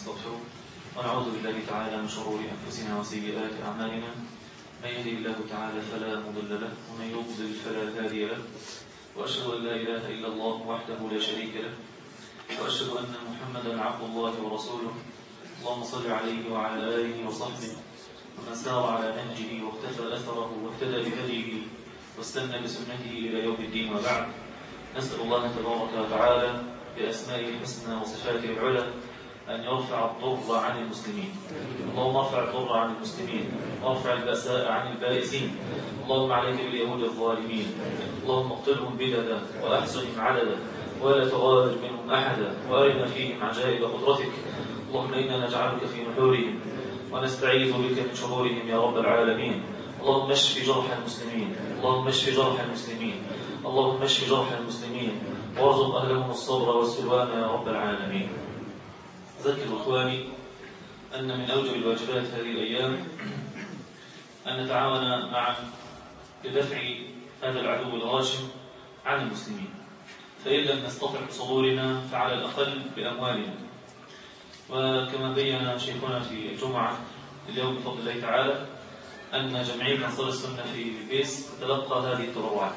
ونستغفره ونعوذ بالله تعالى من شرور أنفسنا وسيئات أعمالنا من يهدي الله تعالى فلا مضل له ومن يضلل فلا هادي له وأشهد أن لا إله إلا الله وحده لا شريك له وأشهد أن محمدا عبد الله ورسوله اللهم صل عليه وعلى آله وصحبه ومن سار على نهجه واختفى أثره واهتدى بهديه واستنى بسنته إلى يوم الدين وبعد نسأل الله تبارك وتعالى بأسمائه الحسنى وصفاته العلى أن يرفع الضر عن المسلمين اللهم ارفع الضر عن المسلمين وارفع البأساء عن البائسين اللهم عليك باليهود الظالمين اللهم اقتلهم بددا وأحسنهم عددا ولا تغادر منهم أحدا وأرنا فيهم عجائب قدرتك اللهم إنا نجعلك في نحورهم ونستعيذ بك من شرورهم يا رب العالمين اللهم اشف جرح المسلمين اللهم اشف جرح المسلمين اللهم اشف جرح المسلمين وارزق أهلهم الصبر والسلوان يا رب العالمين ذكر إخواني أن من أوجب الواجبات هذه الأيام أن نتعاون معا لدفع هذا العدو الغاشم عن المسلمين فإن لم نستطع بصدورنا فعلى الأقل بأموالنا وكما بين شيخنا في الجمعة اليوم بفضل الله تعالى أن جمعية أنصار السنة في بيس تتلقى هذه التبرعات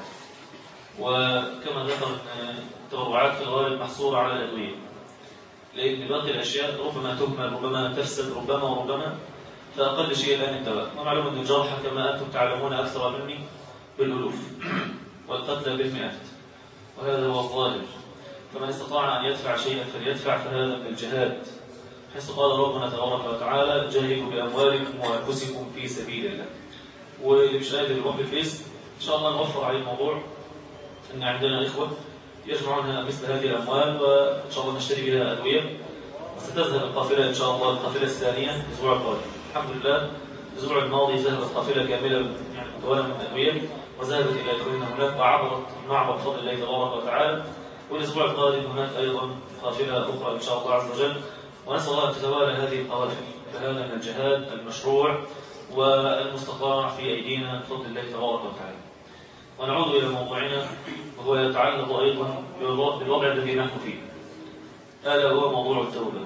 وكما ذكر أن التبرعات في الغالب محصورة على الأدوية لأن باقي الأشياء ربما تهمل ربما تفسد ربما وربما فأقل شيء الآن الدواء ومعلوم أن الجرحى كما أنتم تعلمون أكثر مني بالألوف والقتلى بالمئات وهذا هو الظاهر فمن استطاع أن يدفع شيئا فليدفع فهذا من الجهاد حيث قال ربنا تبارك وتعالى جاهدوا بأموالكم وأنفسكم في سبيل الله واللي مش قادر يروح بالفيس إن شاء الله نوفر عليه الموضوع أن عندنا إخوة يجمعون مثل هذه الأموال وإن شاء الله نشتري بها أدوية وستذهب القافلة إن شاء الله القافلة الثانية الأسبوع القادم الحمد لله الأسبوع الماضي ذهبت قافلة كاملة يعني مكونة من الأدوية وذهبت إلى إخواننا هناك وعبرت المعبر بفضل الله تبارك وتعالى والأسبوع القادم هناك أيضا قافلة أخرى إن شاء الله عز وجل ونسأل الله أن تتوالى هذه القوافل فهذا من الجهاد المشروع والمستطاع في أيدينا بفضل الله تبارك وتعالى ونعود إلى موضوعنا وهو يتعلق أيضا بالوضع الذي نحن فيه ألا هو موضوع التوبة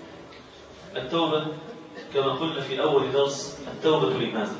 التوبة كما قلنا في أول درس التوبة لماذا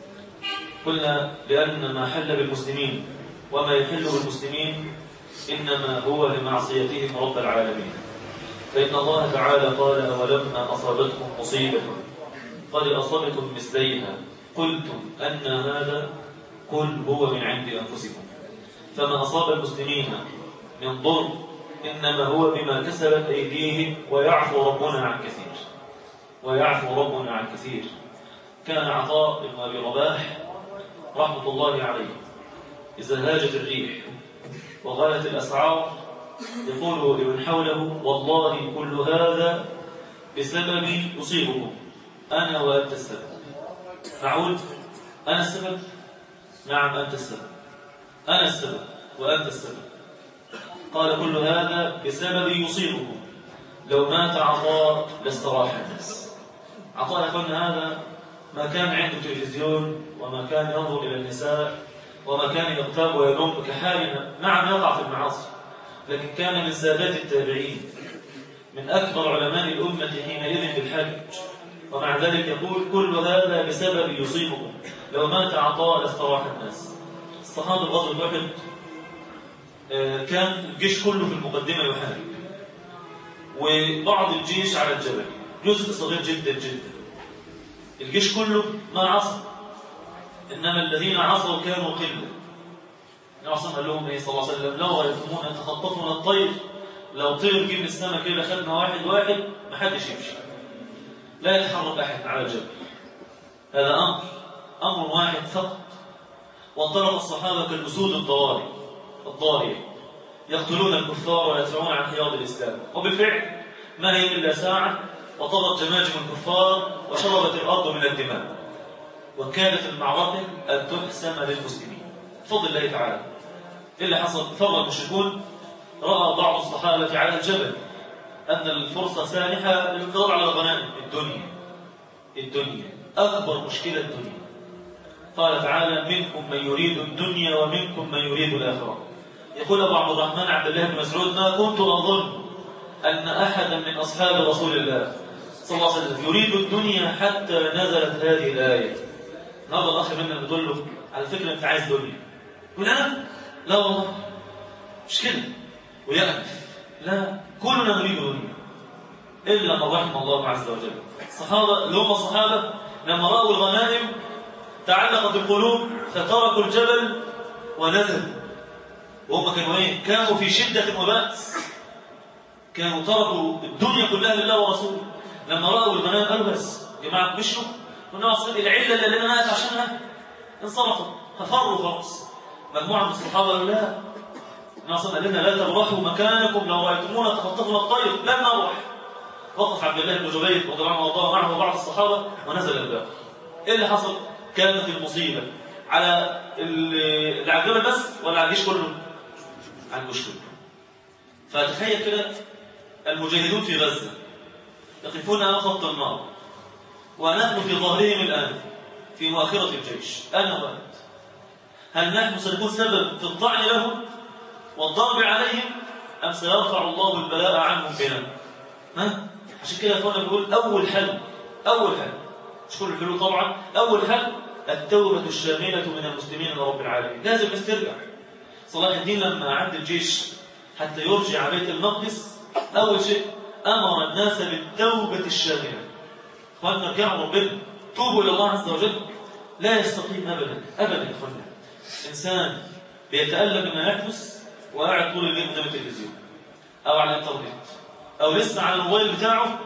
قلنا لأن ما حل بالمسلمين وما يحل بالمسلمين إنما هو لمعصيتهم رب العالمين فإن الله تعالى قال أولما أصابتكم مصيبة قد أصابتم مثليها قلتم أن هذا قل هو من عند أنفسكم فما أصاب المسلمين من ضر إنما هو بما كسبت أيديهم ويعفو ربنا عن كثير ويعفو ربنا عن كثير كان عطاء بن أبي رباح رحمة الله عليه إذا هاجت الريح وغالت الأسعار يقول لمن حوله والله كل هذا بسبب يصيبكم أنا وأنت السبب أعود أنا السبب نعم أنت السبب أنا السبب وأنت السبب قال كل هذا بسبب يصيبكم لو مات عطاء لاستراح الناس عطاء يقول هذا ما كان عنده تلفزيون وما كان ينظر إلى النساء وما كان يغتاب وينوم كحالنا نعم يقع في المعاصي لكن كان من سادات التابعين من أكبر علماء الأمة حينئذ بالحج ومع ذلك يقول كل هذا بسبب يصيبكم لو مات عطاء لاستراح الناس الصحابة غزوة أحد كان الجيش كله في المقدمة يحارب وبعض الجيش على الجبل جزء صغير جدا جدا الجيش كله ما عصى إنما الذين عصوا كانوا قلة النبي قال لهم ايه صلى الله عليه وسلم لو رأيتمون أن تخطفنا الطير لو طير جيب السماء كده خدنا واحد واحد ما حدش يمشي لا يتحرك أحد على الجبل هذا أمر أمر واحد فقط وانطلق الصحابة كالأسود الضواري الضارية يقتلون الكفار ويدفعون عن حياض الإسلام وبالفعل ما هي إلا ساعة وطغت جماجم الكفار وشربت الأرض من الدماء وكادت المعركة أن تحسم للمسلمين بفضل الله تعالى إيه اللي حصل ثور المشركون رأى بعض الصحابة على الجبل أن الفرصة سانحة للقضاء على الغنائم الدنيا الدنيا أكبر مشكلة الدنيا قال تعالى منكم من يريد الدنيا ومنكم من يريد الآخرة يقول أبو عبد الرحمن عبد الله بن مسعود ما كنت أظن أن أحدا من أصحاب رسول الله صلى الله عليه وسلم يريد الدنيا حتى نزلت هذه الآية النهارده الأخ منا بتقول له على فكرة أنت عايز دنيا يقول أنا؟ لا والله مش كده ويأنف لا كلنا نريد دنيا إلا من رحم الله عز وجل الصحابة اللي هم الصحابة لما رأوا الغنائم تعلقت القلوب فتركوا الجبل ونزلوا وهم كانوا ايه؟ كانوا في شدة وبأس كانوا تركوا الدنيا كلها لله ورسوله لما رأوا الغنائم قالوا بس يا جماعة مشوا والنبي صلى العلة اللي لنا مات عشانها انصرفوا ففروا خلاص مجموعة من الصحابة قالوا لا النبي صلى الله عليه وسلم لا تبرحوا مكانكم لو رأيتمونا تخطفنا الطير لن نبرح وقف عبد الله بن جبير رضي الله عنه وارضاه معه وبعض الصحابة ونزل الباب ايه اللي حصل؟ كانت المصيبة على اللي على الجبل بس ولا على الجيش كله؟ على الجيش كله فتخيل كده المجاهدون في غزة يقفون أمام خط النار ونحن في ظهرهم الآن في مؤخرة الجيش أنا وأنت هل نحن سنكون سبب في الطعن لهم والضرب عليهم أم سيرفع الله البلاء عنهم بنا ها؟ عشان كده اخوانا بيقول أول حل أول حل مش كل الحلول طبعا أول حل التوبة الشاملة من المسلمين لرب العالمين لازم الناس ترجع صلاح الدين لما عد الجيش حتى يرجع بيت المقدس أول شيء أمر الناس بالتوبة الشاملة اخوانا ارجعوا ربنا توبوا إلى الله عز وجل لا يستقيم أبدا أبدا يا اخوانا إنسان بيتألم بما يحدث وقاعد طول الليل قدام التلفزيون أو على الإنترنت أو لسه على الموبايل بتاعه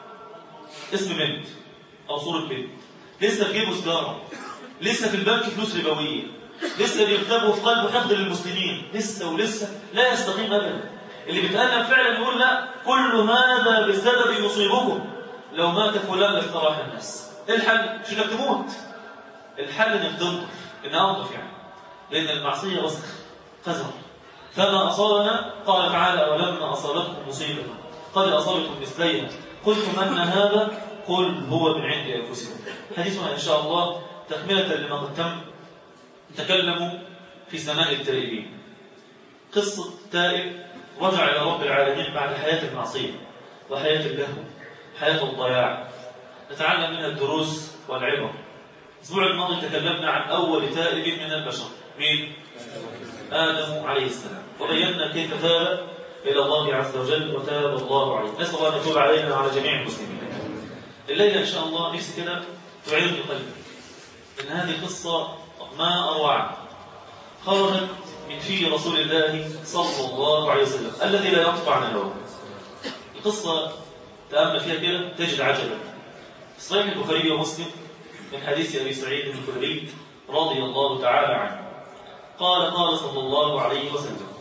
اسم بنت أو صورة بنت لسه في جيبه سجارة لسه في البنك فلوس ربوية لسه بيكتبوا في قلبه حقد للمسلمين لسه ولسه لا يستقيم أبدا اللي بيتألم فعلا يقول لا كل هذا بسبب يصيبكم لو مات فلان لاستراح الناس ايه الحل؟ مش انك تموت الحل انك تنظف ان انظف يعني لان المعصيه وسخ قذر فما اصابنا قال تعالى ولما اصابتكم مصيبه قد اصابتكم مثليها قلتم ان هذا قل هو من عند انفسكم حديثنا ان شاء الله تكمله لما قد تم نتكلم في سماء التائبين قصه تائب رجع الى رب العالمين بعد حياه المعصيه وحياه اللهو حياه الضياع نتعلم منها الدروس والعبر الاسبوع الماضي تكلمنا عن اول تائب من البشر مين ادم عليه السلام وبينا كيف تاب الى الله عز وجل وتاب الله عليه نسال الله ان يتوب علينا وعلى جميع المسلمين الليله ان شاء الله نفسي كده تعيد قلبي ان هذه قصه ما اروعها خرجت من في رسول الله صلى الله عليه وسلم الذي لا ينطق عن الهوى القصه تامل فيها كده تجد عجبا صحيح البخاري ومسلم من حديث ابي سعيد الخدري رضي الله تعالى عنه قال قال صلى الله عليه وسلم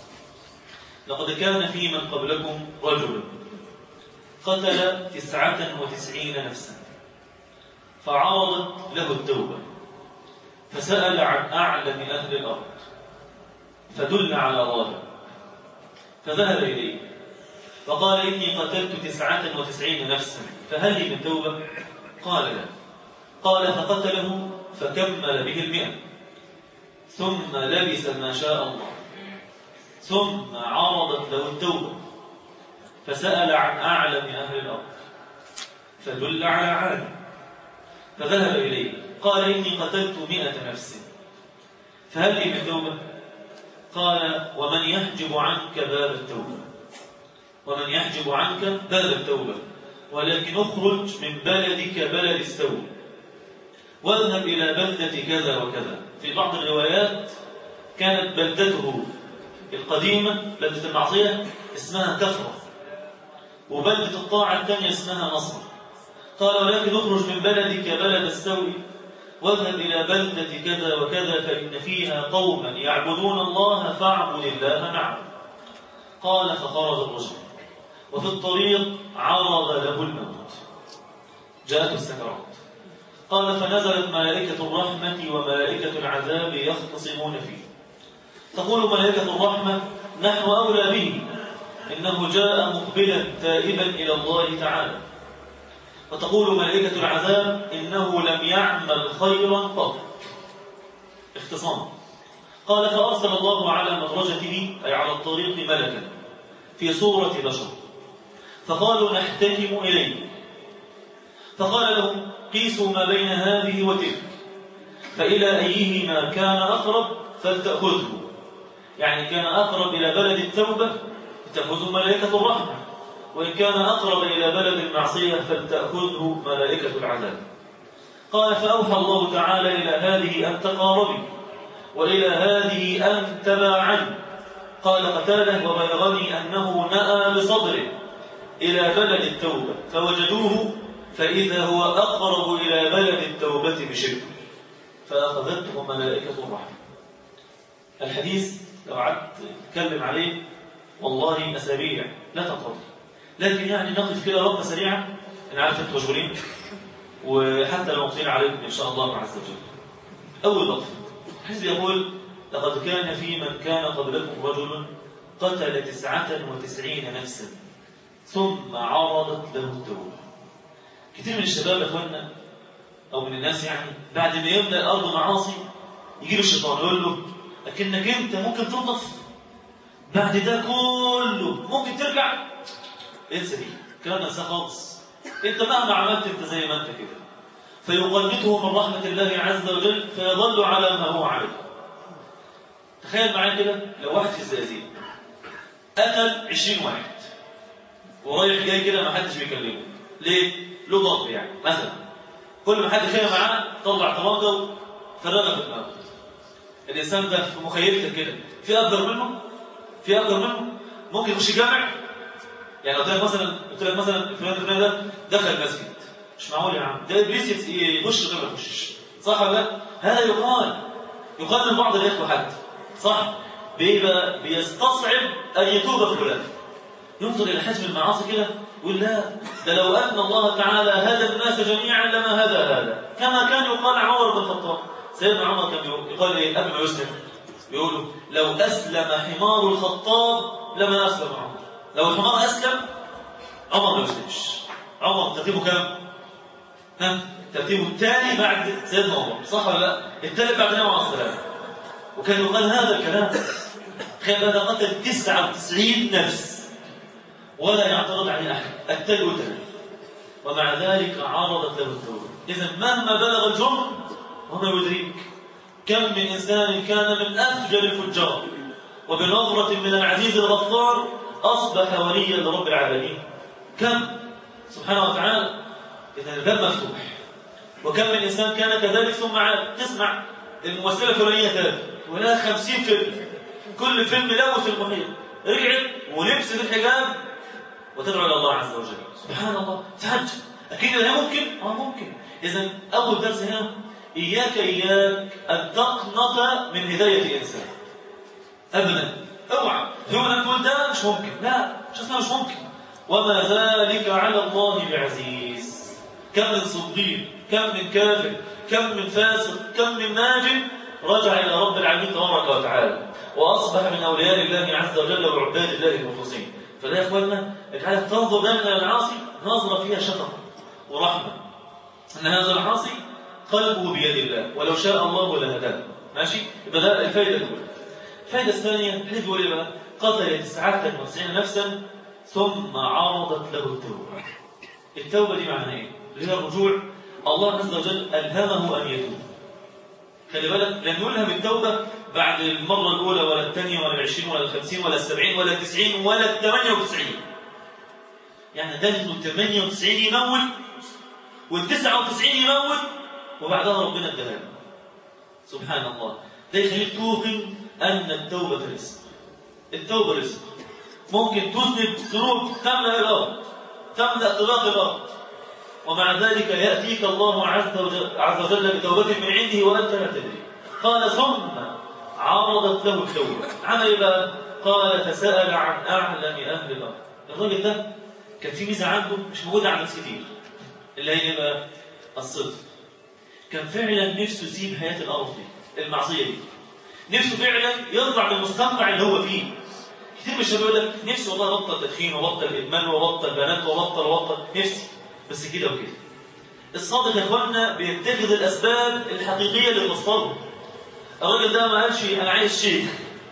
لقد كان في من قبلكم رجل قتل تسعة وتسعين نفسا فعرضت له التوبة فسأل عن أعلم أهل الأرض فدل على راهب فذهب إليه فقال إني قتلت تسعة وتسعين نفسا فهل لي من توبة؟ قال لا قال فقتله فكمل به المئة ثم لبس ما شاء الله ثم عرضت له التوبة فسأل عن أعلم أهل الأرض فدل على عالم فذهب إليه قال إني قتلت مئة نفس فهل لي من توبة؟ قال ومن يحجب عنك باب التوبة ومن يحجب عنك باب التوبة ولكن اخرج من بلدك بلد السوء واذهب إلى بلدة كذا وكذا في بعض الروايات كانت بلدته القديمة بلدة المعصية اسمها كفرة وبلدة الطاعة الثانية اسمها نصر قال ولكن اخرج من بلدك بلد السوء واذهب إلى بلدة كذا وكذا فإن فيها قوما يعبدون الله فاعبد الله معهم قال فخرج الرجل وفي الطريق عرض له الموت جاءته السكرات قال فنزلت ملائكة الرحمة وملائكة العذاب يختصمون فيه تقول ملائكة الرحمة نحن أولى به إنه جاء مقبلا تائبا إلى الله تعالى وتقول ملائكة العذاب إنه لم يعمل خيرا قط اختصام قال فأرسل الله على مدرجته أي على الطريق ملكا في صورة بشر فقالوا نحتكم إليه فقال لهم قيسوا ما بين هذه وتلك فإلى أيهما كان أقرب فلتأخذه يعني كان أقرب إلى بلد التوبة تأخذه ملائكة الرحمة وإن كان أقرب إلى بلد المعصية فلتأخذه ملائكة العذاب قال فأوحى الله تعالى إلى هذه أن تقاربي وإلى هذه أن تباعدي قال قتاله وبلغني أنه نأى بصدره إلى بلد التوبة فوجدوه فإذا هو أقرب إلى بلد التوبة بشبه فأخذته ملائكة الرحمة الحديث لو قعدت تتكلم عليه والله أسابيع لا تنقضي لكن يعني نقف كده ربة سريعة أنا عارف أنتم مشغولين وحتى لو مقتين عليكم إن شاء الله عز وجل أول لطف الحديث يقول لقد كان في من كان قبلكم رجل قتل تسعة وتسعين نفسا ثم عرضت له التوبة كثير من الشباب يا اخوانا او من الناس يعني بعد ما يملا الارض معاصي يجي له الشيطان يقول له لكنك انت ممكن تنضف بعد ده كله ممكن ترجع انسى دي كلام انسى خالص انت مهما عملت انت زي ما انت كده فيقلده من رحمه الله عز وجل فيظل على ما هو عليه تخيل معايا كده لو واحد في الزقازيق قتل 20 واحد ورايح جاي كده ما حدش بيكلمه ليه؟ له ضغط يعني مثلا كل ما حد خير معاه طلع طماطم فرغها في دماغه الانسان ده في مخيلتك كده في اقدر منه في اقدر منه ممكن يخش جامع يعني قلت لك مثلا قلت لك مثلا فلان الفلاني ده دخل مسجد مش معقول يا عم ده ابليس يخش غير ما يخشش صح ولا لا؟ هذا يقال يقال من بعض الاخوه حتى صح؟ بيبقى بيستصعب ان يتوب فلان ينظر الى حجم المعاصي كده يقول لا ده لو ان الله تعالى هدى الناس جميعا لما هدى هذا كما كان يقال عمر بن الخطاب سيدنا عمر كان يقال ايه قبل ما يسلم يقولوا لو اسلم حمار الخطاب لما اسلم عمر لو الحمار اسلم عمر ما يسلمش عمر ترتيبه كام؟ ها ترتيبه الثاني بعد سيدنا عمر صح ولا لا؟ الثالث بعد النبي عليه السلام وكان يقال هذا الكلام تخيل هذا قتل 99 نفس ولا يعترض عليه احد التل وتل ومع ذلك عرضت له التوبه اذا مهما بلغ الجرم وما يدريك كم من انسان كان من افجر الفجار وبنظره من العزيز الغفار اصبح وليا لرب العالمين كم سبحانه وتعالى اذا الباب مفتوح وكم من انسان كان كذلك ثم عاد تسمع الممثله الفلانيه تاب ولها 50 فيلم كل فيلم لوث المحيط رجعت ولبست الحجاب وتدعو الى الله عز وجل سبحان الله تهجد اكيد ده ممكن اه ممكن اذا اول درس هنا اياك اياك ان تقنط من هدايه انسان ابدا اوعى يوم ان تقول ده مش ممكن لا مش اسمها مش ممكن وما ذلك على الله بعزيز كم من صديق كم من كافر كم من فاسق كم من ناجم رجع الى رب العالمين تبارك وتعالى واصبح من اولياء الله عز وجل وعباد الله المخلصين فده يا اخواننا اجعلك تنظر دائما الى العاصي نظره فيها شفقه ورحمه ان هذا العاصي قلبه بيد الله ولو شاء الله لهداه ماشي يبقى ده الفائده الاولى الفائده الثانيه الحديث بيقول ايه بقى قتل 99 نفسا ثم عرضت له التوبه التوبه دي معناها ايه اللي هي الرجوع الله عز وجل الهمه ان يتوب خلي بالك لم يلهم التوبه بعد المرة الأولى ولا الثانية ولا العشرين ولا الخمسين ولا السبعين ولا التسعين ولا الثمانية وتسعين يعني ده انه الثمانية وتسعين يموت والتسعة وتسعين يموت وبعدها ربنا اداها سبحان الله ده يخليك توقن أن التوبة رزق التوبة رزق ممكن تذنب ذنوب تملأ الأرض تملأ طلاق الأرض ومع ذلك يأتيك الله عز وجل, عز وجل بتوبة من عنده وأنت لا تدري قال ثم عرضت له التوبة عمل بقى قال تساءل عن أعلم أهل الأرض الراجل ده كان في ميزة عنده مش موجودة عند ناس كتير اللي هي بقى الصدق كان فعلا نفسه يسيب حياة الأرض دي المعصية دي نفسه فعلا يطلع من المستنقع اللي هو فيه كتير من الشباب يقول لك نفسي والله ابطل تدخين وابطل ادمان وابطل بنات وابطل وابطل نفسي بس كده وكده الصادق يا اخوانا بيتخذ الاسباب الحقيقيه اللي توصله الراجل ده ما قالش انا عايز شيخ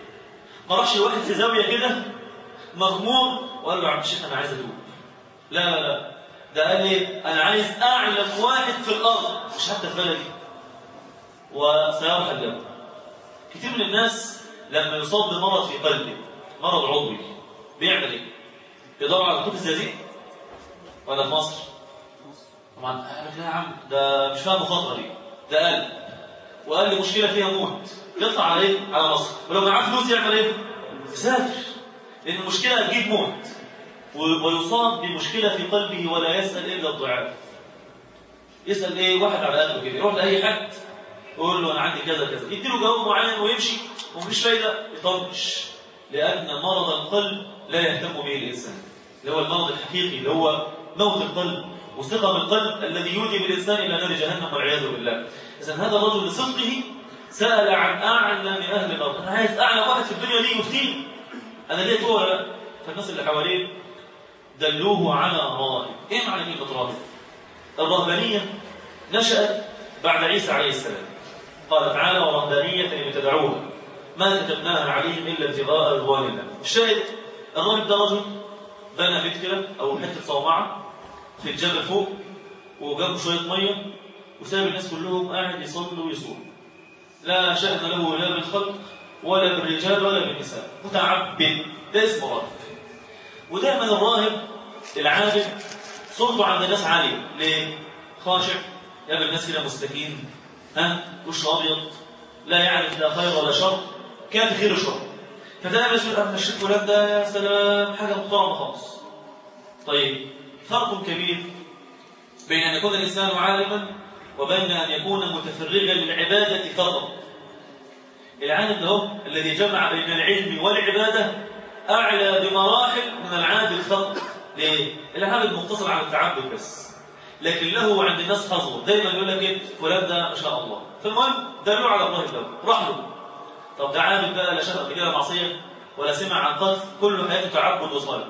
ما راحش واحد في زاويه كده مغمور وقال له يا عم الشيخ انا عايز اتوب لا لا لا ده قال لي انا عايز اعلم واحد في الارض مش حتى في بلدي وسيرحل له كتير من الناس لما يصاب بمرض في قلبه مرض عضوي بيعمل ايه يدور على دكتور الزقازيق ولا في مصر طبعا قال لك لا يا عم ده مش فاهم الخطوه دي ده قلب وقال لي مشكله فيها موت يطلع على ايه على مصر ولو معاه فلوس يعمل ايه يسافر لان المشكله هتجيب موت و- ويصاب بمشكله في قلبه ولا يسال الا الضعاف يسال ايه واحد على قلبه كده يروح لاي حد يقول له انا عندي كذا كذا يديله جواب معين ويمشي ومفيش فايده يطنش لان مرض القلب لا يهتم به الانسان اللي هو المرض الحقيقي اللي هو موت القلب وسقم القلب الذي يودي بالانسان الى نار جهنم والعياذ بالله اذا هذا الرجل لصدقه سال عن اعلم اهل الارض انا عايز اعلم واحد في الدنيا دي يفتيني انا ليه هو ولا لا فالناس اللي حواليه دلوه على راهب ايه معنى كلمه راهب الرهبانيه نشات بعد عيسى عليه السلام قال تعالى ورهبانيه ابتدعوها ما كتبناها عليهم الا ابتغاء رضوان الله الشاهد الراهب ده رجل بنى بيت كده او حته صومعه في الجبل فوق وجنبه شويه ميه وساب الناس كلهم قاعد يصلي ويصوم لا شأن له لا بالخلق ولا بالرجال ولا بالنساء متعبد ده اسمه راهب ودائما الراهب العابد صورته عند الناس عاليه ليه؟ خاشع يقابل الناس كده مستكين ها وش ابيض لا يعرف لا خير ولا شر كان خير وشر فدائما يقول اما الشيخ فلان ده يا سلام حاجه محترمه خالص طيب فرق كبير بين ان يكون الانسان عالما وبين ان يكون متفرغا للعباده فقط العالم ده الذي جمع بين العلم والعباده اعلى بمراحل من العابد فقط ليه؟ العابد مقتصر على التعبد بس لكن له عند الناس حظوه دايما يقول لك ايه فلان ده ما شاء الله فالمهم دلوا على الله ده راح له طب ده عابد بقى لا شاف قبل كده معصيه ولا سمع عن قتل كل حياته تعبد وصالح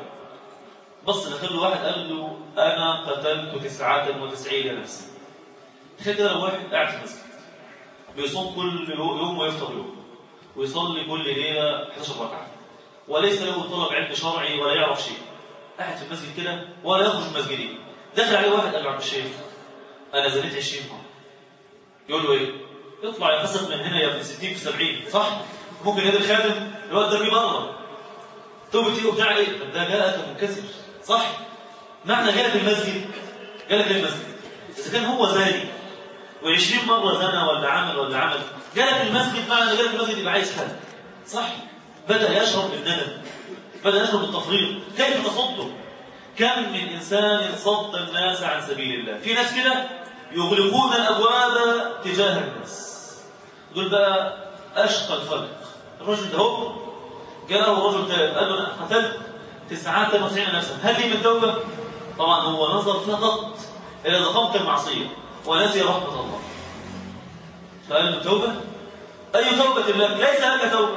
بص دخل له واحد قال له انا قتلت تسعة وتسعين نفسا تخيل كده لو واحد قاعد في المسجد بيصوم كل يوم ويفطر يوم ويصلي كل ليله 11 ركعه وليس له طلب علم شرعي ولا يعرف شيء قاعد في المسجد كده ولا يخرج من المسجد دخل عليه واحد قال له عم الشيخ انا زنيت 20 مره يقول له ايه يطلع يفسق من هنا يا ابن 60 في 70 صح ممكن هذا الخادم الواد ده بيه بره توبة ايه وبتاع ايه طب ده جاءك منكسر صح معنى جالك المسجد جالك المسجد اذا كان هو زاني و20 مره زنى ولا عمل ولا عمل جالك المسجد معنى ان جالك المسجد يبقى عايز حل صح بدا يشرب بالندم بدا يشرب بالتفريط كيف تصده كم من انسان صد الناس عن سبيل الله في ناس كده يغلقون الابواب تجاه الناس دول بقى اشقى الخلق الرجل ده هو جاءه رجل ثالث قال له انا قتلت 99 نفسا هل لي من توبه؟ طبعا هو نظر فقط الى ضخامه المعصيه ونسي رحمه الله فقال له توبه؟ اي توبه لك؟ ليس لك توبه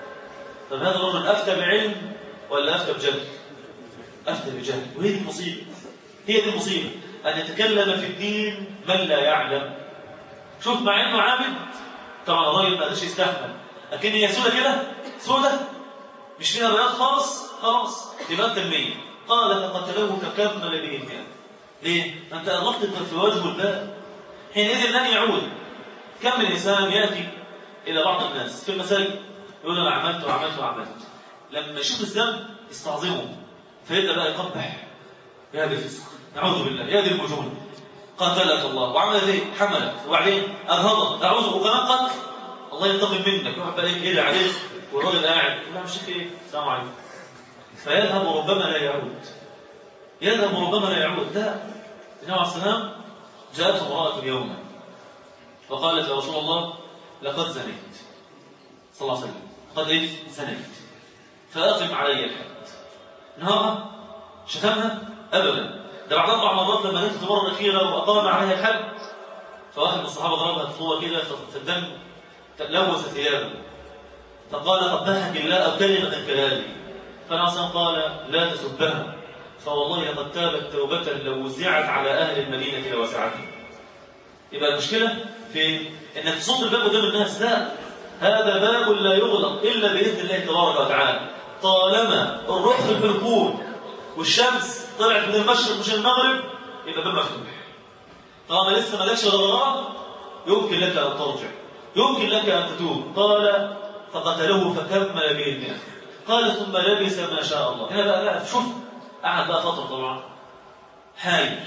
طب هذا الرجل افتى بعلم ولا افتى بجهل؟ افتى بجهل وهي دي المصيبه هي دي المصيبه ان يتكلم في الدين من لا يعلم شوف مع انه عابد طبعا الراجل ما قدرش يستحمل لكن هي سودة كده سودة مش فيها بياض خالص خلاص يبقى انت المية قال فقتلوه فكمل به المئة ليه؟ انت اغلقت في وجه الله حينئذ لن يعود كم من انسان ياتي الى بعض الناس في المساجد يقول انا عملت وعملت وعملت لما يشوف الذنب يستعظمه فيبدا بقى يقبح يا ذي الفسق نعوذ بالله يا ذي المجون قاتلك الله وعمل ذي حملك وبعدين ارهضك اعوذ وكمان قتل الله ينتقم منك يقعد بقى يجري عليك والراجل قاعد يقول له الشيخ ايه السلام عليكم فيذهب ربما لا يعود يذهب ربما لا يعود لا النبي عليه السلام جاءته امرأة يوما فقالت يا رسول الله لقد زنيت صلى الله عليه وسلم قد ايه زنيت فأقم علي الحد نهارها شتمها أبدا ده بعد أربع مرات لما نزلت المرة الأخيرة وأقام عليها الحد فواحد من الصحابة ضربها بقوة كده فالدم لوث ثيابه فقال قبحك الله أو كلمة كلامي فالعصام قال لا تسبها فوالله لقد تابت توبة لو وزعت على أهل المدينة لوسعتهم يبقى المشكلة في انك تصد الباب قدام الناس لا هذا باب لا يغلق إلا بإذن الله تبارك وتعالى طالما الروح في الحلقوم والشمس طلعت من المشرق مش المغرب يبقى باب مفتوح طالما لسه ما جاتش غرغره يمكن لك ان ترجع يمكن لك ان تتوب قال فقتله فكمل به المئة قال ثم لبس ما شاء الله هنا بقى, بقى شوف قعد بقى فتره طبعا حاير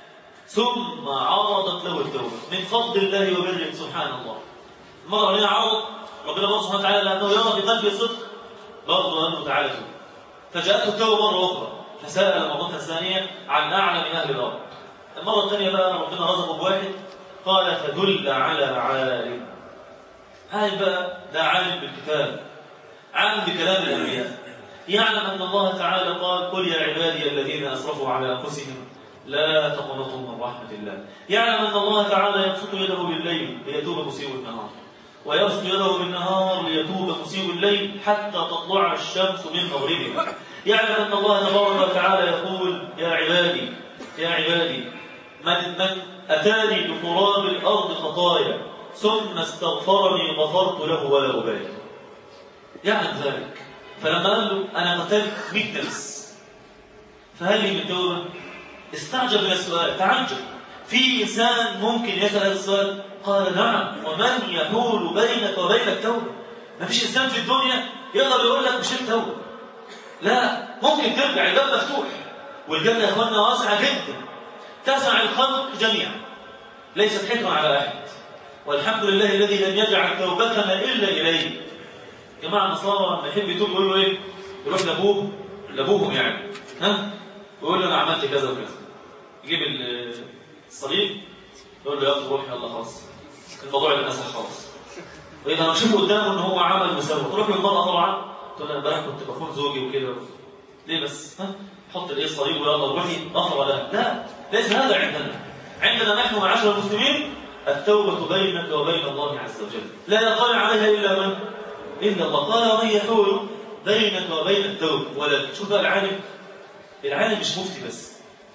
ثم عرضت له التوبه من فضل الله وبره سبحان الله المره علينا عرض ربنا الله سبحانه وتعالى لانه يرى في قلبه صدق برضه انه تعالى توب فجاءته التوبه مره اخرى فسال مرة ثانية عن أعلم أهل الأرض المرة الثانية بقى ربنا رزقه بواحد قال فدل على عالم عالم بقى ده عالم بالكتاب عالم بكلام الأنبياء يعلم أن الله تعالى قال قل يا عبادي الذين أسرفوا على أنفسهم لا تقنطوا من رحمة الله يعلم أن الله تعالى يبسط يده بالليل ليتوب مسيء النهار ويبسط يده بالنهار ليتوب مسيء الليل حتى تطلع الشمس من مغربها يعلم أن الله تبارك وتعالى يقول يا عبادي يا عبادي من, من أتاني بقراب الأرض خطايا ثم استغفرني غفرت له ولا أبالي يعلم ذلك فلما قال له أنا قتلت 100 نفس فهل لي من توبة؟ استعجب من السؤال تعجب في إنسان ممكن يسأل هذا السؤال قال نعم ومن يحول بينك وبين التوبة ما فيش إنسان في الدنيا يقدر يقول لك مش التوبة لا ممكن ترجع الباب مفتوح والجنة يا اخواننا واسعة جدا تسع الخلق جميعا ليست حكمة على أحد والحمد لله الذي لم يجعل توبتنا إلا إليه جماعة النصارى لما يحب يتوب يقول له إيه؟ يروح لأبوه لأبوهم يعني ها؟ ويقول له أنا عملت كذا وكذا يجيب الصليب يقول له يلا روح يلا خلاص الموضوع اللي نسخ خلاص وإذا نشوف قدامه إن هو عمل وسوى تروح للمرأة طبعا تقول انا امبارح كنت بخون زوجي وكده ليه بس ها حط الايه الصليب ويلا روحي غفر له لا ليس هذا عندنا عندنا نحن معاشر المسلمين التوبة بينك وبين الله عز وجل لا يطلع عليها إلا من إلا الله قال ومن يحول بينك وبين التوبة ولا شوف بقى العالم العالم مش مفتي بس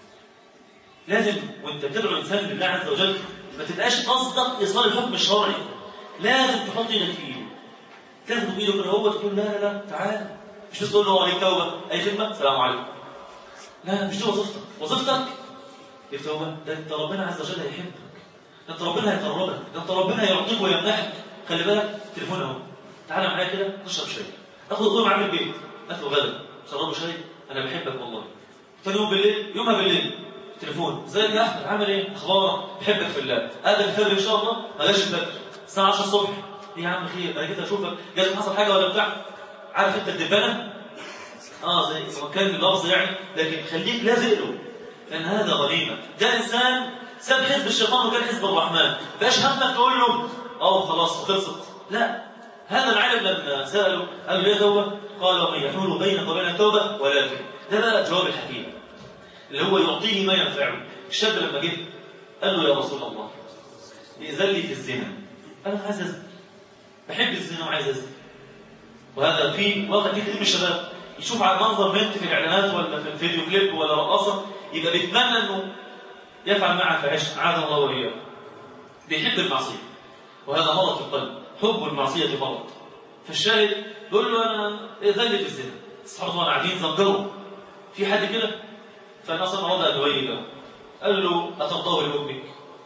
لازم وانت بتدعو الانسان لله عز وجل ما تبقاش قصدك ايصال الحكم الشرعي لازم تحط ايدك في ايده تاخده بايده كده هو تقول لا لا لا تعال مش تقول له عليك توبه اي خدمه السلام عليكم لا مش دي وظيفتك وظيفتك التوبه ده انت ربنا عز وجل هيحبك ده انت ربنا هيقربك ده انت ربنا هيعطيك ويمنحك خلي بالك تليفون اهو تعالى معايا كده نشرب شاي اخد الضوء معاك البيت هات له غدا شربوا شاي انا بحبك والله ثاني يوم بالليل يومها بالليل تليفون ازيك يا احمد عامل ايه اخبارك بحبك في الله قابل الفجر ان شاء الله ما جاش الفجر الساعه 10 الصبح ايه يا عم خير انا جيت اشوفك جاي حصل حاجه ولا بتاع عارف انت الدبانه اه زي سواء كان اللفظ يعني لكن خليك لازق له لان هذا غنيمه ده انسان ساب حزب الشيطان وكان حزب الرحمن بقاش همك تقول له اه خلاص خلصت لا هذا العالم لما ساله قال له ايه توبه قال ومن يحول بينك وبين التوبه ولكن ده بقى جواب الحكيم اللي هو يعطيه ما ينفعه الشاب لما جه قال له يا رسول الله ائذن لي في الزنا انا عايز ازني بحب الزنا وعايز ازني وهذا في واقع كتير من الشباب يشوف على منظر بنت في الاعلانات ولا في الفيديو كليب ولا رقاصه يبقى بيتمنى انه يفعل معها فاحشه عاذ الله واياه بيحب المعصيه وهذا مرض في القلب حب المعصيه مرض فالشاهد يقول له انا ائذن لي في الزنا اصحابه طبعا قاعدين زنجروا في حد كده فالناس اراد ان يبين له قال له اترضاه لامك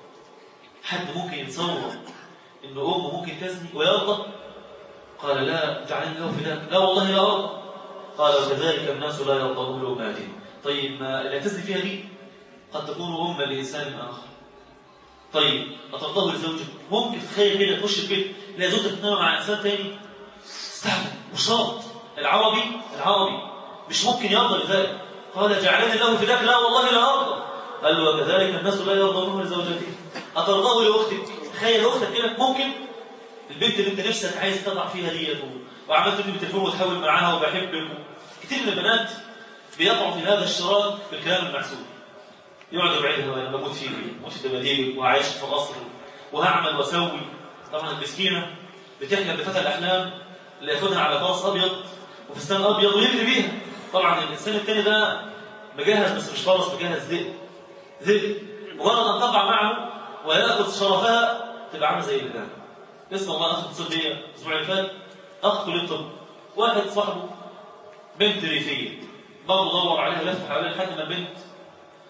حد ممكن يتصور ان امه ممكن تزني ويرضى قال لا جعلني له فداك لا والله لا ارضى قال وكذلك الناس لا يرضون لامهاتهم طيب ما اللي تزني فيها دي قد تكون أما لإنسان آخر طيب أترضاه لزوجك ممكن تخيل كده تخش البيت لا زوجتك تنام مع إنسان تاني استعمل وشرط العربي العربي مش ممكن يرضى لذلك قال جعلني له فداك لا والله لا أرضى قال له وكذلك الناس لا يرضونه لزوجتهم أترضاه لأختك تخيل أختك كده ممكن البنت اللي انت نفسك عايز تضع فيها ديت وعملت تجيب التليفون وتحاول معاها وبحبك كتير من البنات بيقعوا في هذا الشراك بالكلام المحسوب يقعد يبعدها وانا بموت فيه موت في الدباديب وعايش في قصر وهعمل واسوي طبعا المسكينه بتحلم بفتى الاحلام اللي ياخدها على باص ابيض وفستان ابيض ويجري بيها طبعا الانسان الثاني ده مجهز بس مش فرس مجهز ذئب ذئب مجرد ان تقع معه وياخذ شرفها تبقى عامله زي البنات اسم الله اخ اتصل بيا الاسبوع اللي فات اخ كليه طب واحد صاحبه بنت ريفيه برضه دور عليها لف حوالين لحد ما البنت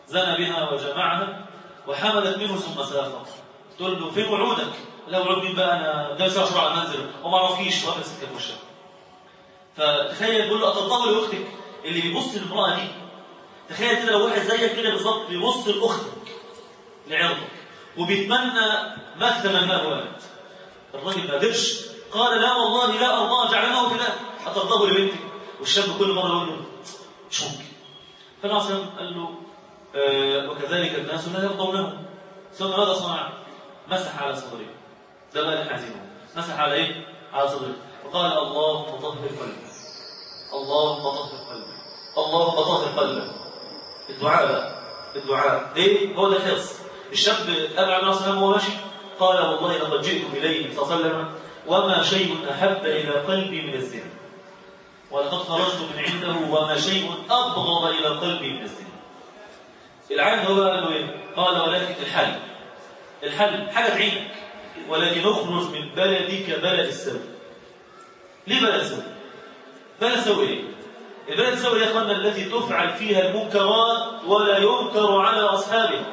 زنى بها وجمعها وحملت منه ثم سافر تقول له فين وعودك لا وعود مين بقى انا ده سافر على المنزل وما اعرفيش وانا سكه في وشها فتخيل تقول له اتطلق لاختك اللي بيبص للمراه دي تخيل كده لو واحد زيك كده بالظبط بيبص لاختك لعرضك وبيتمنى ما تتمناه انت الراجل ما قدرش قال لا والله لا ارضى جعلناه كده اترضاه لبنتك والشاب كل مره يقول له مش ممكن فالنبي صلى الله عليه وسلم قال له آه وكذلك الناس لا يرضونه ثم ماذا صنع؟ مسح على صدره ده بقى اللي احنا عايزينه مسح على ايه؟ على صدره وقال اللهم طهر قلبي اللهم طهر قلبي اللهم طهر قلبي الدعاء بقى الدعاء ليه؟ هو ده الحرص الشاب قال عليه الصلاه والسلام وهو ماشي قال والله لقد جئت اليه صلى الله عليه وسلم وما شيء احب الى قلبي من الزنا ولقد خرجت من عنده وما شيء ابغض الى قلبي من الزنا العالم هو قال له ايه؟ قال ولكن الحل الحل حاجه بعينك ولكن اخرج من بلدك بلد السوء ليه بلد السوء؟ بلد السوء ايه؟ البلد السوء يا اخوانا التي تفعل فيها المنكرات ولا ينكر على اصحابها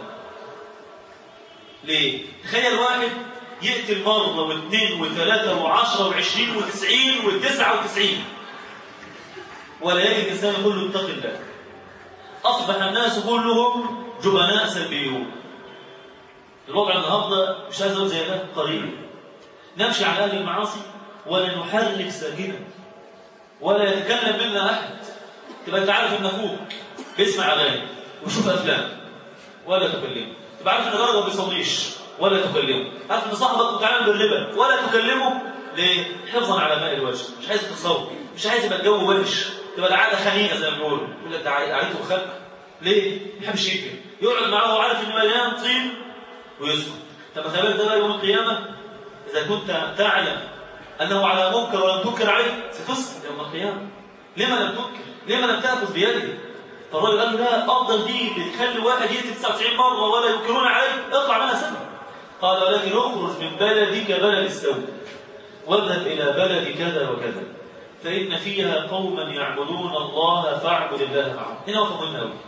ليه؟ تخيل واحد يقتل مرة واثنين وثلاثة وعشرة وعشرين وتسعين وتسعة وتسعين ولا يجد الإنسان يقول له اتق الله أصبح الناس كلهم جبناء سلبيون الوضع النهارده مش عايز اقول زي ده قريب نمشي على اهل المعاصي ولا نحرك ساكنا ولا يتكلم منا احد تبقى انت عارف ان اخوك بيسمع اغاني ويشوف افلام ولا تكلمه تبقى عارف ان جارك ما بيصليش ولا تكلمه عارف ان صاحبك متعامل بالربا ولا تكلمه ليه؟ حفظا على ماء الوجه مش عايز تتصور مش عايز يبقى الجو وحش تبقى العاده خنيقه زي ما بيقولوا يقول لك ده عادته خلق ليه؟ ما بيحبش يكذب يقعد معاه وعارف ان مليان طين ويسكت طب تخيل ده بقى يوم القيامه اذا كنت تعلم انه على منكر ولم تنكر عليه ستسكت يوم القيامه لما لم تنكر؟ لما لم تاخذ بيده؟ فالراجل قال له لا افضل دي بتخلي واحد يقتل 99 مره ولا ينكرون عليه اطلع منها سنه قال ولكن اخرج من بلدك بلد السوء واذهب الى بلد كذا وكذا فان فيها قوما يعبدون الله فاعبد الله معهم هنا وقف مهم قوي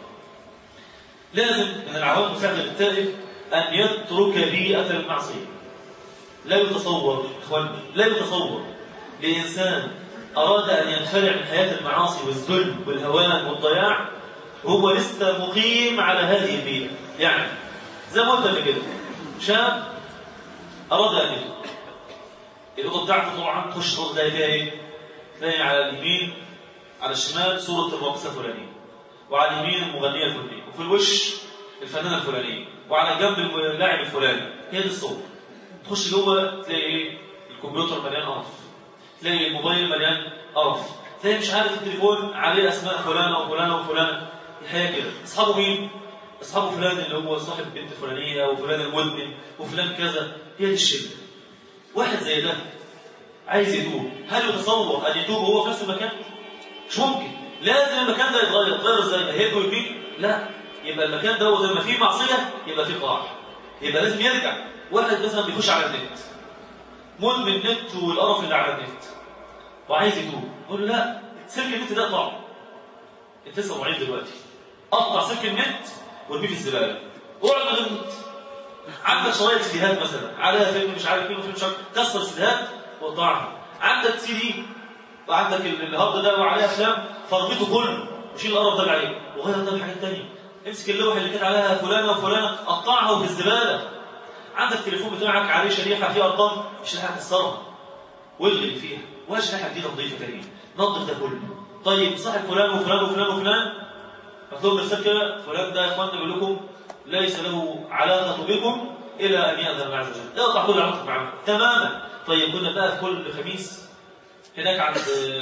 لازم من العوامل المساعده للتائب أن يترك بيئة المعصية لا يتصور إخواني لا يتصور لإنسان أراد أن ينخلع من حياة المعاصي والذل والهوان والضياع وهو لسه مقيم على هذه البيئة يعني زي ما قلت قبل كده شاب أراد أن يترك الأوضة بتاعته طبعا تخش الأوضة تلاقي فيها إيه؟ تلاقي على اليمين على الشمال صورة الراقصة الفلانية وعلى اليمين المغنية الفلانية وفي الوش الفنانة الفلانية وعلى جنب اللاعب الفلاني هي دي الصور تخش جوه تلاقي ايه الكمبيوتر مليان قرف تلاقي الموبايل مليان قرف تلاقي مش عارف التليفون عليه اسماء فلانه وفلانه وفلانه الحياه كده اصحابه مين اصحابه فلان اللي هو صاحب بنت فلانيه وفلان المدمن وفلان كذا هي دي الشله واحد زي ده عايز يتوب هل يتصور ان يتوب وهو في نفس المكان مش ممكن لازم المكان ده يتغير يتغير ازاي هيبقى ويبيك لا يبقى المكان ده زي ما فيه معصيه يبقى فيه قاع يبقى لازم يرجع واحد مثلا بيخش على النت مدمن نت والقرف اللي على النت وعايز يتوب يقول له لا سلك النت ده اقطعه انت لسه ضعيف دلوقتي اقطع سلك النت وارميه في الزباله اقعد من غير نت عندك شرايط سيديهات مثلا عليها فيلم مش عارف ايه وفيلم مش عارف كسر السيديهات وقطعها عندك سي دي وعندك الهارد ده وعليه افلام فرميته كله وشيل القرف ده عليه وغير ده بحاجات ثانيه امسك اللوحه اللي كانت عليها فلانه وفلانه قطعها في الزباله عندك التليفون بتاعك عليه شريحه فيها ارقام الشريحه كسرها والغي فيها ولا شريحه جديده نظيفه كريم نظف ده كله طيب صاحب فلان وفلان وفلان وفلان مكتوب رساله كده فلان ده يا اخوانا بيقول لكم ليس له علاقه بكم الى ان ياذن الله عز وجل اقطع كل علاقتك معاه تماما طيب كنا بقى في كل خميس هناك عند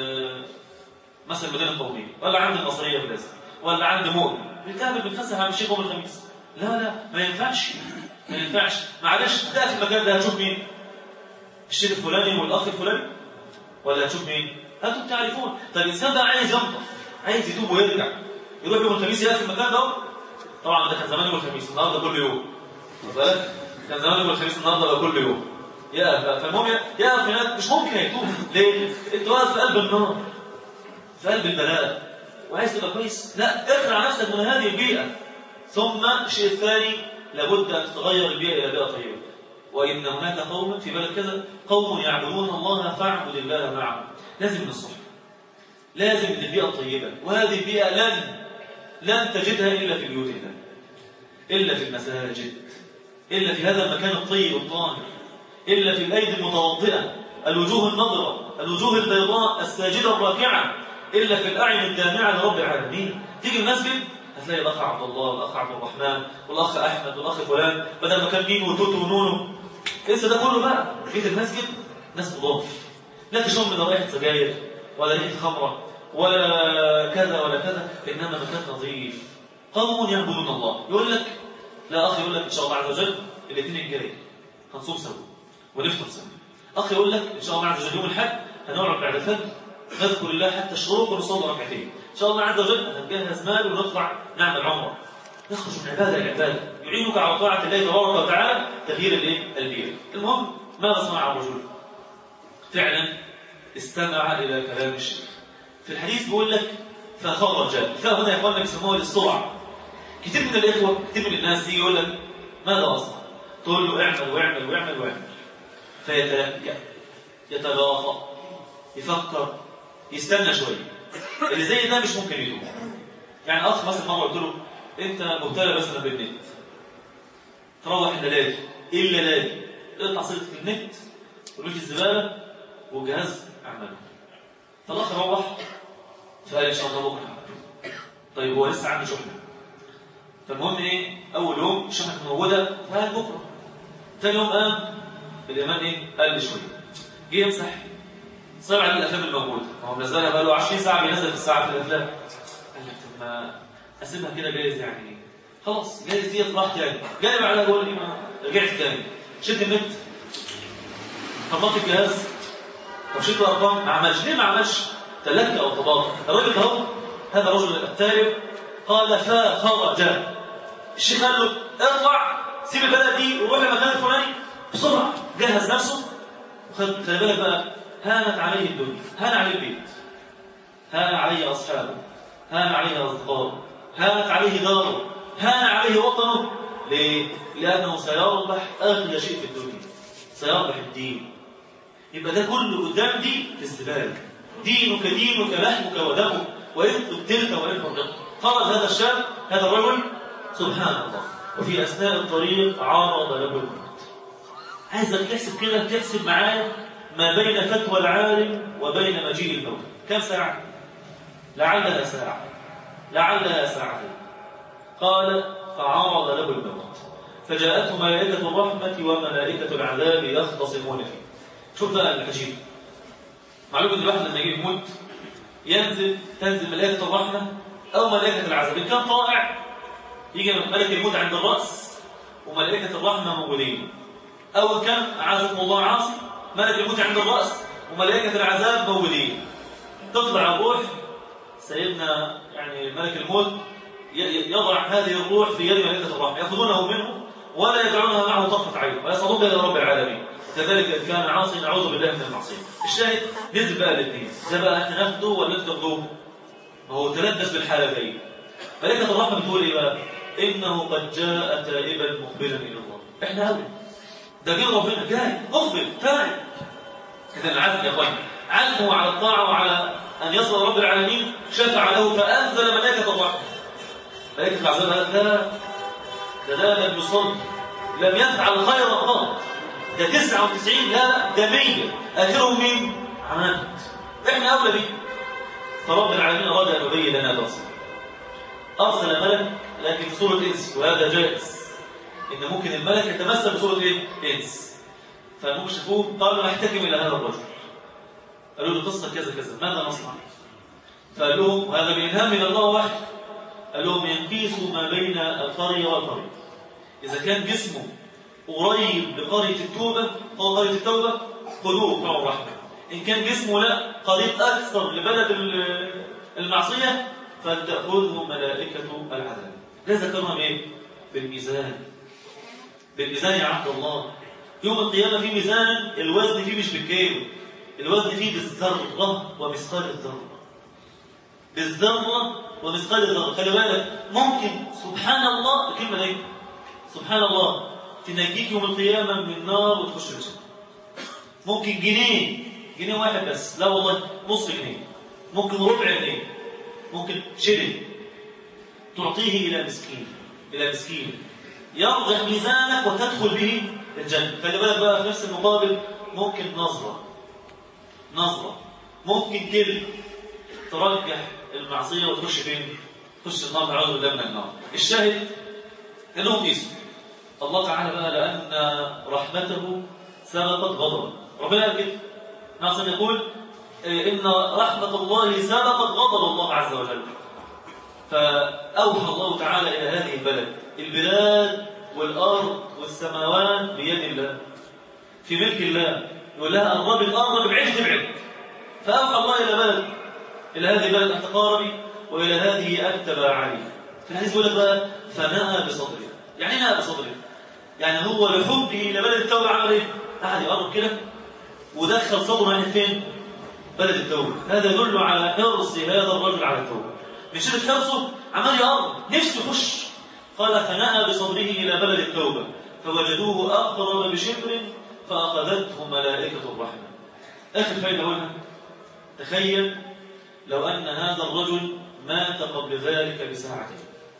مثلا المدينه القوميه ولا عند المصريه في الازهر ولا عند مؤمن بنتقابل بنتفسح على الشيخ يوم الخميس لا لا ما ينفعش ما ينفعش معلش ده في المكان ده هتشوف مين الشيخ الفلاني والاخ الفلاني ولا هتشوف مين انتم تعرفون طيب الانسان ده عايز ينطق عايز يتوب ويرجع يروح يوم الخميس يلاقي في المكان ده طبعا ده كان زمان يوم الخميس النهارده كل يوم بالك كان زمان يوم الخميس النهارده بقى كل يوم يا فالمهم يا هناك مش ممكن هيتوب ليه؟ انت واقف في قلب النار في قلب البلاء وعايز تبقى كويس لا اخلع نفسك من هذه البيئه ثم الشيء الثاني لابد أن تتغير البيئة إلى بيئة طيبة وإن هناك قوم في بلد كذا قوم يعبدون الله فاعبد الله معهم لازم الصحبة لازم البيئة الطيبة وهذه البيئة لن لن تجدها إلا في بيوت الله إلا في المساجد إلا في هذا المكان الطيب الطاهر إلا في الأيدي المتوضئة الوجوه النضرة الوجوه البيضاء الساجدة الراكعة إلا في الأعين الدامعة لرب العالمين تيجي المسجد هتلاقي الأخ عبد الله والأخ عبد الرحمن والأخ أحمد والأخ فلان بدل ما كان مين وتوتو ونونو انسى ده كله بقى بيت المسجد ناس مضاف لا تشم من رائحة سجاير ولا ريحة خمرة ولا كذا ولا كذا إنما مكان نظيف قوم يعبدون الله يقول لك لا أخي يقول لك إن شاء الله عز وجل الاثنين الجاي هنصوم سوا ونفطر سوا أخي يقول لك إن شاء الله عز وجل يوم الحد هنقعد بعد الفجر نذكر الله حتى الشروق ونصلي ركعتين إن شاء الله عز وجل هنجهز مال ونطلع نعمل عمرة نخرج من عبادة لعبادة يعينك على طاعة الله تبارك وتعالى تغيير الايه البيئة المهم ماذا صنع الرجل فعلا استمع إلى كلام الشيخ في الحديث بيقول لك فخرج فهنا يا اخواننا بيسموها للسرعه كتير من الاخوه كتير من الناس يجي يقول لك ماذا اصنع تقول له اعمل واعمل واعمل واعمل فيتلكأ يتلاقى يفكر يستنى شويه اللي زي ده مش ممكن يدوم يعني اخ مثلا مره قلت له انت مبتلى مثلا بالنت تروح الليالي ايه الليالي اقطع صله النت ورمي الزباله والجهاز اعمله فالاخ روح فقال ان شاء الله بكره طيب هو لسه عنده شحنه فالمهم ايه اول يوم الشحنه كانت موجوده فقال بكره ثاني يوم قام الايمان ايه قل شويه جه يمسح صار على الافلام الموجوده هو منزلها بقى له 20 ساعه بينزل في الساعه في الافلام قال لك طب ما اسيبها كده جايز يعني خلاص جايز دي راح تاني جاي بعدها بقول لي ما رجعت تاني شلت النت طبقت الجهاز طب شلت الارقام ما عملش ليه ما عملش تلك او طباق الراجل اهو هذا الرجل التالب قال فخرج الشيخ قال له اطلع سيب البلد دي وروح لمكان الفلاني بسرعه جهز نفسه وخد خلي بالك بقى هانت عليه الدنيا هان عليه البيت هان عليه اصحابه هان عليه اصدقائه هانت عليه داره هان عليه وطنه ليه؟ لانه سيربح اغلى شيء في الدنيا سيربح الدين يبقى ده كله قدام دي في الزباله دينك دينك لحمك ودمك وإن قتلت وإن فرقت خرج هذا الشاب هذا الرجل سبحان الله وفي أثناء الطريق عارض له الموت عايزك تحسب كده تحسب معايا ما بين فتوى العالم وبين مجيء الموت كم ساعة؟ لعلها ساعة لعلها ساعتين قال فعارض له الموت فجاءته ملائكة الرحمة وملائكة العذاب يختصمون فيه شوف بقى العجيب معلومة الواحد لما يجي يموت ينزل تنزل ملائكة الرحمة أو ملائكة العذاب إن كان طائع يجي ملك الموت عند الرأس وملائكة الرحمة موجودين أو إن كان عزكم الله عاصي ملك الموت عند الرأس وملائكة العذاب موجودين تطلع الروح سيدنا يعني ملك الموت يضع هذه الروح في يد ملائكة الرحمة يأخذونه منه ولا يجعلونها معه طرفة عين ويصعدون إلى رب العالمين كذلك إن كان عاصي نعوذ بالله من المعصية الشاهد نزل بقى الاثنين ده بقى احنا ناخده ولا انت تاخدوه هو تلبس بالحالتين ملائكة الرحمة بتقول ايه بقى انه قد جاء تائبا مقبلا الى الله احنا قبل ده جه ربنا جاي مقبل تائب كده العزم يا اخوان عزمه على الطاعة وعلى أن يصل رب العالمين شفع له فأنزل ملائكة الرحمة ملائكة العذاب قالت لا ده ده لم يصلي لم يفعل خيرا قط ده 99 لا ده 100 اخرهم مين عماد احنا اولى بيه فرب العالمين اراد ان يبين لنا درسا ارسل ملك لكن في صوره انس وهذا جائز ان ممكن الملك يتمثل بصوره ايه انس فممكن شافوه قالوا نحتكم الى هذا الرجل قالوا له قصه كذا كذا ماذا نصنع فقال لهم وهذا بإلهام من الله واحد قال لهم ينقيسوا ما بين القرية والقرية إذا كان جسمه قريب لقرية التوبة هو قرية التوبة خذوه معه الرحمة إن كان جسمه لا قريب أكثر لبلد المعصية فلتأخذه ملائكة العذاب ده ذكرهم إيه؟ بالميزان بالميزان يا عبد الله يوم القيامة في ميزان الوزن فيه مش بالكيلو الوزن فيه بالذرة ومثقال الذرة بالذرة ومثقال ذرة خلي بالك ممكن سبحان الله الكلمة دي سبحان الله تنجيك يوم القيامة من النار وتخش الجنة ممكن جنيه جنيه واحد بس لا والله نص جنيه ممكن ربع جنيه ممكن شلل تعطيه إلى مسكين إلى مسكين يرجح ميزانك وتدخل به الجنة خلي بالك بقى في نفس المقابل ممكن نظرة نظرة ممكن كلمة ترجح المعصية وتخش فين؟ تخش النار تعوذ بالله من النار الشاهد انهم قيسوا الله تعالى بقى لأن رحمته سبقت غضبه ربنا قال كده ناصر يقول إن رحمة الله سبقت غضب الله عز وجل فأوحى الله تعالى إلى هذه البلد البلاد والأرض والسماوات بيد الله في ملك الله يقول لها قربي الأرض ابعدي تبعد فأوحى الله إلى بلد إلى هذه البلد أن تقاربي وإلى هذه أن تباعدي في الحديث يقول لك بقى فنأى بصدره يعني نأى بصدره يعني هو لحبه إلى بلد التوبة عمل إيه؟ قعد يقرب كده ودخل صدره ناحية فين؟ بلد التوبة هذا يدل على حرص هذا الرجل على التوبة من شدة حرصه عمال يقرب نفسه يخش قال فنأى بصدره إلى بلد التوبة فوجدوه أقرب بشبر فأخذته ملائكة الرحمة آخر فايدة أقولها تخيل لو أن هذا الرجل مات قبل ذلك بساعتين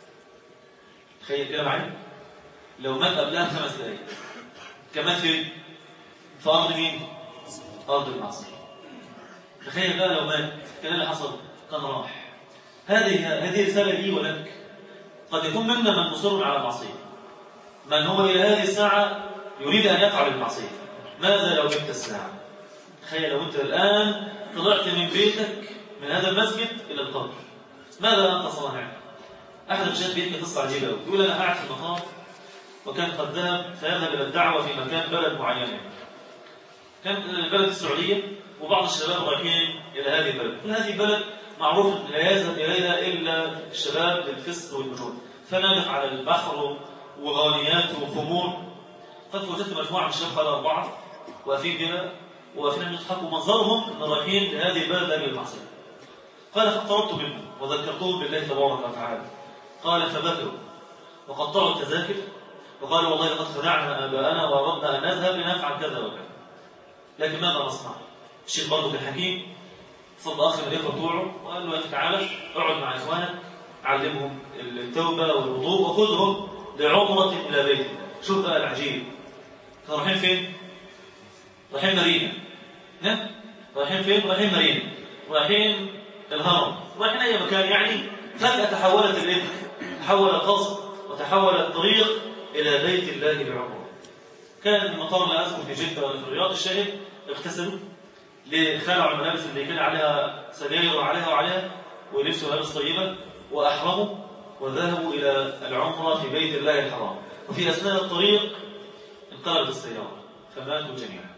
تخيل كده معايا لو مات قبلها بخمس دقايق كمان فين؟ في أرض مين؟ أرض المعصية تخيل بقى لو مات كان اللي حصل كان راح هذه هذه رسالة لي ولك قد يكون منا من مصر على المعصية من هو إلى هذه الساعة يريد أن يفعل المعصية ماذا لو جبت الساعة تخيل لو أنت الآن طلعت من بيتك من هذا المسجد إلى القبر ماذا أنت صانع أحد الشباب بيحكي قصة عجيبة أوي يقول أنا قاعد في المطار وكان قد ذهب سيذهب إلى الدعوة في مكان بلد معين كان البلد السعودية وبعض الشباب رايحين إلى هذه البلد هذه البلد معروف لا يذهب إليها إلا الشباب للفسق والمجهود فنادق على البحر وغانيات وخمور قد وجدت مجموعة من الشباب قال أربعة واقفين كده واقفين يضحكوا منظرهم أن رايحين لهذه البلد لأجل المعصية قال فاقتربت منهم وذكرتهم بالله تبارك وتعالى قال فبكوا وقطعوا التذاكر وقالوا والله لقد خدعنا آباءنا وأردنا أن نذهب لنفعل كذا وكذا لكن ماذا نصنع؟ الشيخ برضه الحكيم صد أخ من الإخوة بتوعه وقال له يا أخي تعالى اقعد مع إخوانك علمهم التوبة والوضوء وخذهم لعمرة إلى بيتك شوف بقى العجيب كانوا رايحين فين؟ رايحين مارينا نعم رايحين فين؟ رايحين مارينا رايحين الهرم رايحين أي مكان يعني فجأة تحولت الإبن تحول القصد وتحول الطريق إلى بيت الله بعمره كان المطار لا أذكر في جدة ولا في الرياض الشاهد اغتسلوا لخلعوا الملابس اللي كان عليها سجاير وعليها وعليها ولبسوا ملابس طيبة وأحرموا وذهبوا إلى العمرة في بيت الله الحرام وفي أثناء الطريق انقلبت السيارة فماتوا جميعا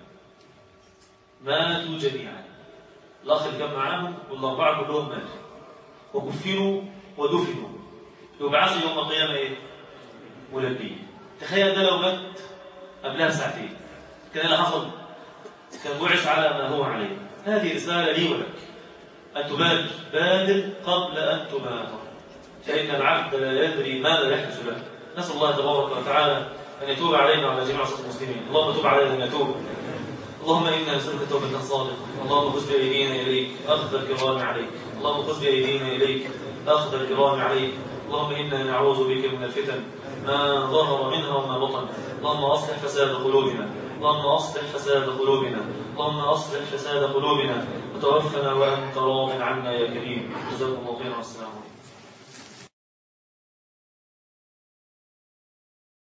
ماتوا جميعا الأخ اللي كان معاهم والأربعة كلهم ماتوا وكفنوا ودفنوا يبعثوا يوم القيامة إيه؟ ملبيين تخيل ده لو مات قبلها بساعتين كان اللي حصل كان بعث على ما هو عليه هذه رسالة لي ولك أن تبادر بادر قبل أن تبادر فإن العبد لا يدري ماذا يحدث له نسأل الله تبارك وتعالى أن يتوب علينا وعلى جميع صوت المسلمين اللهم تب علينا نتوب اللهم إنا نسألك توبة صادقة اللهم خذ بأيدينا إليك أخذ الكرام عليك اللهم خذ بأيدينا إليك أخذ الكرام عليك اللهم إنا نعوذ بك من الفتن ما ظهر منها وما بطن اللهم أصلح فساد قلوبنا اللهم أصلح فساد قلوبنا اللهم أصلح فساد قلوبنا وتوفنا وأنت راض عنا يا كريم جزاكم الله خيرا والسلام عليكم